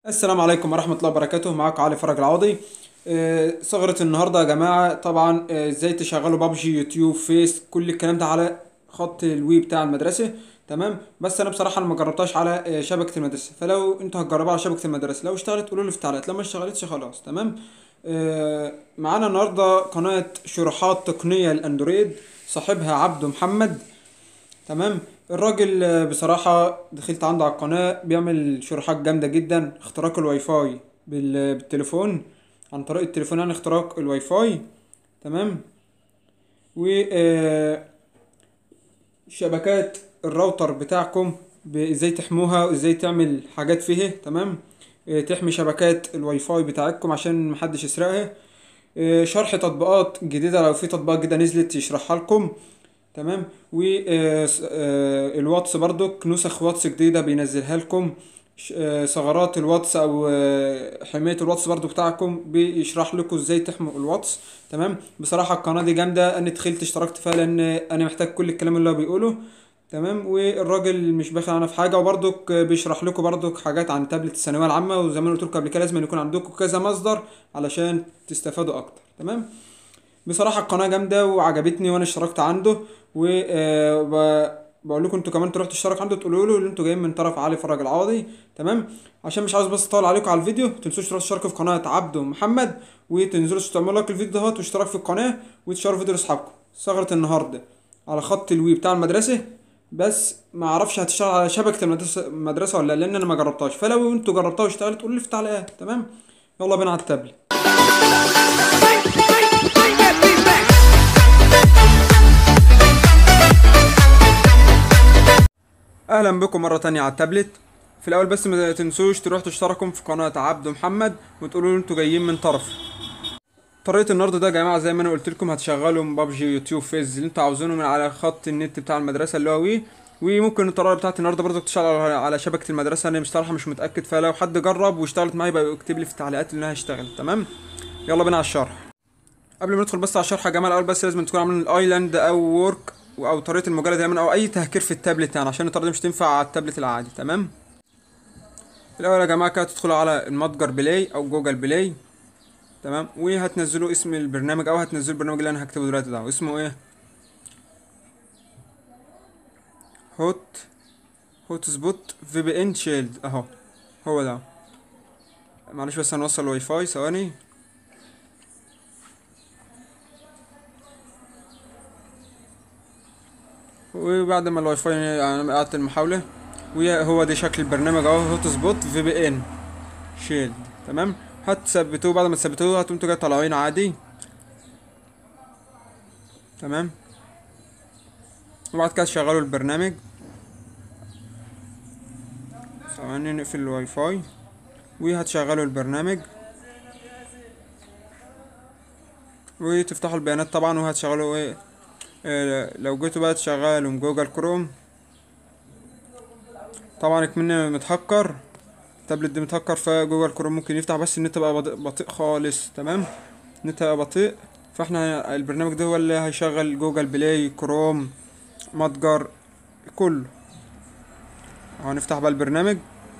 السلام عليكم ورحمة الله وبركاته معاكم علي فرج العوضي آه، ثغرة النهاردة يا جماعة طبعا آه، ازاي تشغلوا بابجي يوتيوب فيس كل الكلام ده على خط الوي بتاع المدرسة تمام بس انا بصراحة انا ما جربتهاش على آه، شبكة المدرسة فلو انتوا هتجربوها على شبكة المدرسة لو اشتغلت قولوا لي في التعليقات لو ما اشتغلتش خلاص تمام آه، معانا النهاردة قناة شروحات تقنية الاندرويد صاحبها عبده محمد تمام الراجل آه، بصراحة دخلت عنده على القناة بيعمل شروحات جامدة جدا اختراق الواي فاي بال- بالتليفون عن طريق التليفون يعني اختراق الواي فاي تمام و آه، شبكات الراوتر بتاعكم ب- ازاي تحموها وازاي تعمل حاجات فيها تمام آه، تحمي شبكات الواي فاي بتاعتكم عشان محدش يسرقها آه، شرح تطبيقات جديدة لو في تطبيقات جديدة نزلت يشرحها لكم تمام والواتس برضك نسخ واتس جديدة بينزلها لكم ش- آه، ثغرات الواتس او آه، حماية الواتس برضو بتاعكم بيشرح لكم ازاي تحموا الواتس تمام بصراحة القناة دي جامدة انا دخلت اشتركت فيها لان انا محتاج كل الكلام اللي هو بيقوله تمام والراجل مش باخد عنها في حاجة وبرضك بيشرح لكم برضك حاجات عن تابلت الثانوية العامة وزي ما أنا قلت لكم قبل كده لازم يكون عندكم كذا مصدر علشان تستفادوا اكتر تمام بصراحة القناة جامدة وعجبتني وانا اشتركت عنده و آه، ب- بقول لكم انتوا كمان تروحوا تشتركوا عنده تقولوا له ان انتوا جايين من طرف علي فرج العوضي تمام عشان مش عاوز بس اطول عليكم على الفيديو متنسوش تروحوا تشتركوا في قناة عبده محمد وتنزلوا تعملوا لايك الفيديو دوت واشتراك في القناة وتشاركوا فيديو لاصحابكم ثغرة النهاردة على خط الوي بتاع المدرسة بس ما اعرفش هتشتغل على شبكة المدرسة المدرسة ولا لا لان انا ما جربتهاش فلو انتوا جربتها واشتغلت قولوا لي في التعليقات تمام يلا بينا على التابلت Bring that beat back. اهلا بكم مره تانية على التابلت في الاول بس ما تنسوش تروحوا تشتركوا في قناه عبده محمد وتقولوا له انتوا جايين من طرف طريقه النهارده ده يا جماعه زي ما انا قلت لكم هتشغلوا بابجي يوتيوب فيز اللي انتوا عاوزينه من على خط النت بتاع المدرسه اللي هو وي وممكن الطريقه بتاعت النهارده برضه تشتغل على على شبكه المدرسه انا بصراحه مش متاكد فلو حد جرب واشتغلت معايا يبقى يكتب لي في التعليقات اللي انا هشتغل تمام يلا بينا على الشرح قبل ما ندخل بس على الشرح يا جماعه الاول بس لازم تكون عاملين الايلاند او وورك او طريقه المجله دايما او اي تهكير في التابلت يعني عشان الطريقه دي مش تنفع على التابلت العادي تمام الاول يا جماعه كده تدخلوا على المتجر بلاي او جوجل بلاي تمام وهتنزلوا اسم البرنامج او هتنزلوا البرنامج اللي انا هكتبه دلوقتي ده اسمه ايه هوت هوت سبوت في بي ان شيلد اهو هو ده معلش بس هنوصل الواي فاي ثواني وبعد ما الواي فاي انا قعدت المحاولة وهو ده شكل البرنامج اهو هوت سبوت في بي ان شيلد تمام هتثبتوه بعد ما تثبتوه هتقوم جاي طالعين عادي تمام وبعد كده تشغلوا البرنامج ثواني نقفل الواي فاي وهتشغلوا البرنامج وتفتحوا البيانات طبعا وهتشغلوا ايه آه، لو جيتوا بقى تشغلوا من جوجل كروم طبعا كمان متهكر التابلت ده متهكر فجوجل كروم ممكن يفتح بس النت بقى بطيء, بطيء خالص تمام النت بقى بطيء فاحنا البرنامج ده هو اللي هيشغل جوجل بلاي كروم متجر كله هنفتح بقى البرنامج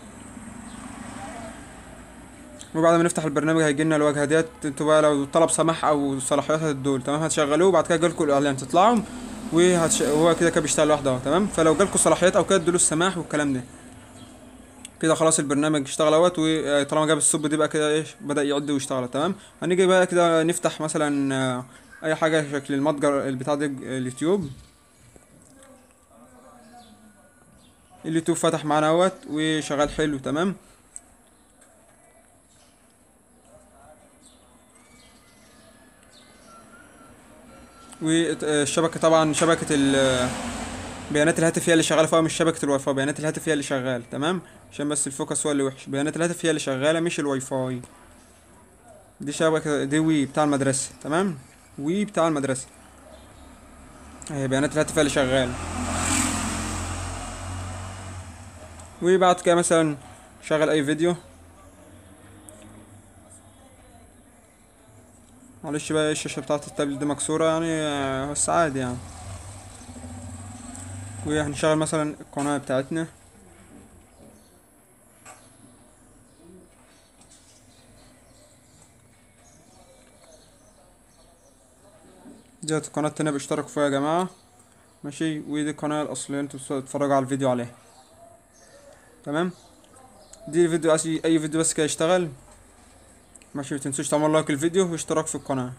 وبعد ما نفتح البرنامج هيجي لنا الواجهه ديت انتوا بقى لو طلب سماح او صلاحيات هتدول تمام هتشغلوه وبعد كده جالكوا الاعلان تطلعوا وهتش... هو كده كده بيشتغل لوحده اهو تمام فلو جالكوا صلاحيات او كده ادوا السماح والكلام ده كده خلاص البرنامج اشتغل اهوت وطالما جاب السب دي بقى كده ايش بدا يعد ويشتغل تمام هنيجي بقى كده نفتح مثلا آه، اي حاجه شكل المتجر البتاع ده اليوتيوب اليوتيوب فتح معانا اهوت وشغال حلو تمام والشبكة طبعا شبكة ال بيانات الهاتف هي اللي شغالة فيها مش شبكة الواي فاي بيانات الهاتف هي اللي شغال تمام عشان بس الفوكس هو اللي وحش بيانات الهاتف هي اللي شغالة مش الواي فاي دي شبكة دي وي بتاع المدرسة تمام وي بتاع المدرسة اهي بيانات الهاتف هي اللي شغالة وبعد كده مثلا شغل اي فيديو معلش بقى الشاشة بتاعت التابلت دي مكسورة يعني آه، بس عادي يعني وهنشغل مثلا القناة بتاعتنا ديت القناة التانية باشتركوا فيها يا جماعة ماشي ودي القناة الأصلية انتوا تتفرجوا على الفيديو عليها تمام دي الفيديو أي أي فيديو بس كده يشتغل ماشي متنسوش تعملوا لايك الفيديو واشتراك في القناة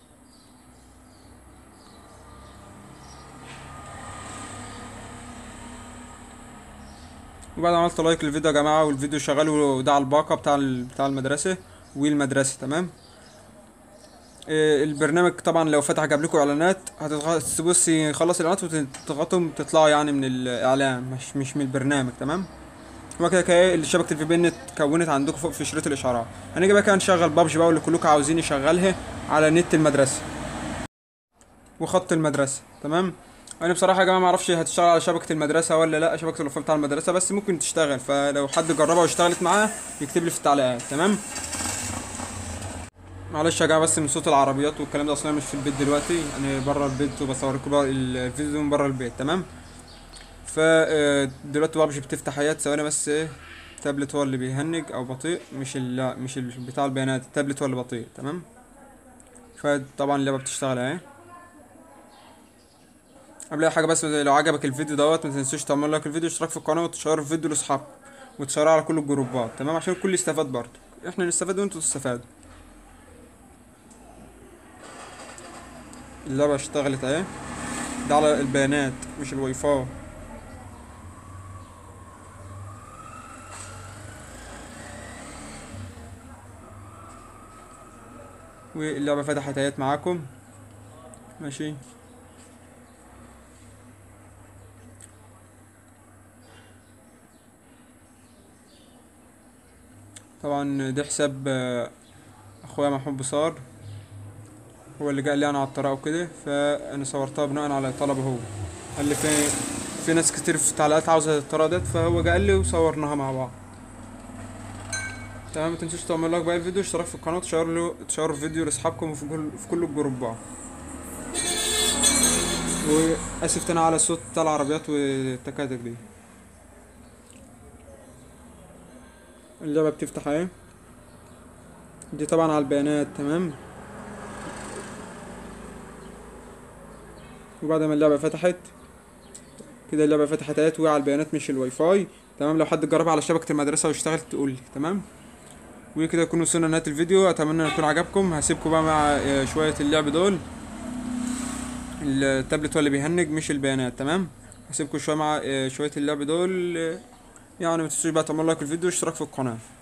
وبعد ما عملت لايك للفيديو يا جماعة والفيديو شغال وده على الباقة بتاع ال- بتاع المدرسة والمدرسة تمام إيه، البرنامج طبعا لو فتح جاب لكم اعلانات هتبص يخلص الاعلانات وتضغطوا تطلعوا يعني من الاعلان مش مش من البرنامج تمام هو كده كده اللي شبكة الفي بي ان اتكونت عندكم فوق في شريط الاشعارات هنيجي بقى كده نشغل بابجي بقى واللي كلكم عاوزين يشغلها على نت المدرسة وخط المدرسة تمام انا بصراحة يا جماعة معرفش هتشتغل على شبكة المدرسة ولا لا شبكة الوفاء بتاع المدرسة بس ممكن تشتغل فلو حد جربها واشتغلت معاه يكتب لي في التعليقات تمام معلش يا جماعه بس من صوت العربيات والكلام ده اصلا مش في البيت دلوقتي انا بره البيت وبصور لكم بقى الفيديو من بره البيت تمام ف آه، دلوقتي بابجي بتفتح ايات ثواني بس ايه التابلت هو اللي بيهنج او بطيء مش ال مش ال بتاع البيانات التابلت هو اللي بطيء تمام فطبعا اللعبه بتشتغل اهي قبل اي حاجه بس لو عجبك الفيديو دوت ما تنسوش تعمل لايك الفيديو اشتراك في القناه وتشير الفيديو لاصحابكم وتشيرها على كل الجروبات تمام عشان الكل يستفاد برضه احنا نستفاد وانتوا تستفادوا اللعبة اشتغلت اهي ده على البيانات مش الواي فاي واللعبة فتحت اهيت معاكم ماشي طبعا ده حساب آه، اخويا محمود بصار هو اللي قال لي انا على الطريقه وكده فانا صورتها بناء على طلبه هو قال لي في في ناس كتير في التعليقات عاوزه الطريقه ديت فهو قال لي وصورناها مع بعض تمام متنسوش تعملوا لايك بقى الفيديو اشتراك في القناه تشيروا له تشيروا الفيديو لاصحابكم وفي كل في كل الجروبات واسف تاني على الصوت بتاع العربيات والتكاتك دي اللعبه بتفتح اهي دي طبعا على البيانات تمام وبعد ما اللعبة فتحت كده اللعبة فتحت اهيت وهي على البيانات مش الواي فاي تمام لو حد جربها على شبكة المدرسة واشتغلت تقول لي تمام وكده يكون وصلنا لنهاية الفيديو اتمنى ان يكون عجبكم هسيبكم بقى مع آه، شوية اللعب دول التابلت هو اللي بيهنج مش البيانات تمام هسيبكم شوية مع آه، شوية اللعب دول آه، يعني متنسوش بقى تعملوا لايك الفيديو واشتراك في القناة